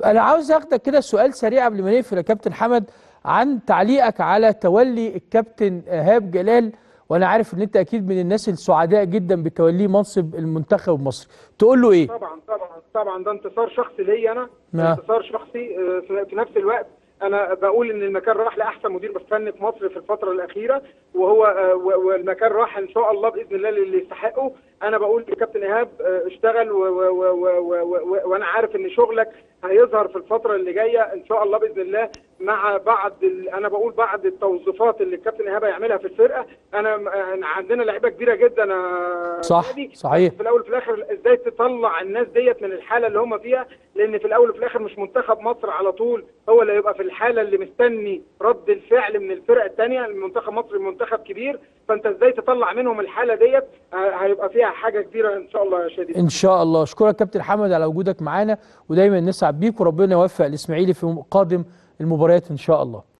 انا عاوز اخدك كده سؤال سريع قبل ما نقفل يا كابتن حمد عن تعليقك على تولي الكابتن ايهاب جلال وانا عارف ان انت اكيد من الناس السعداء جدا بتوليه منصب المنتخب المصري تقول له ايه طبعا طبعا طبعا ده انتصار شخصي ليا انا نعم. انتصار شخصي آه، في في نفس الوقت انا بقول ان المكان راح لاحسن مدير فني في مصر في الفتره الاخيره وهو آه، و- والمكان راح ان شاء الله باذن الله للي يستحقه انا بقول لكابتن ايهاب آه، اشتغل و- و- و- و- و- و- وانا عارف ان شغلك هيظهر في الفتره اللي جايه ان شاء الله باذن الله مع بعض ال... انا بقول بعض التوظيفات اللي الكابتن ايهاب هيعملها في الفرقه انا أنا عندنا لعيبه كبيره جدا يا صح، شادي. صحيح. في الاول وفي الاخر ازاي تطلع الناس ديت من الحاله اللي هم فيها لان في الاول وفي الاخر مش منتخب مصر على طول هو اللي هيبقى في الحاله اللي مستني رد الفعل من الفرق الثانيه المنتخب مصر منتخب كبير فانت ازاي تطلع منهم الحاله ديت آه، هيبقى فيها حاجه كبيره ان شاء الله يا شادي ان شاء الله اشكرك كابتن حمد على وجودك معانا ودايما نسعد بيك وربنا يوفق الاسماعيلي في قادم المباريات ان شاء الله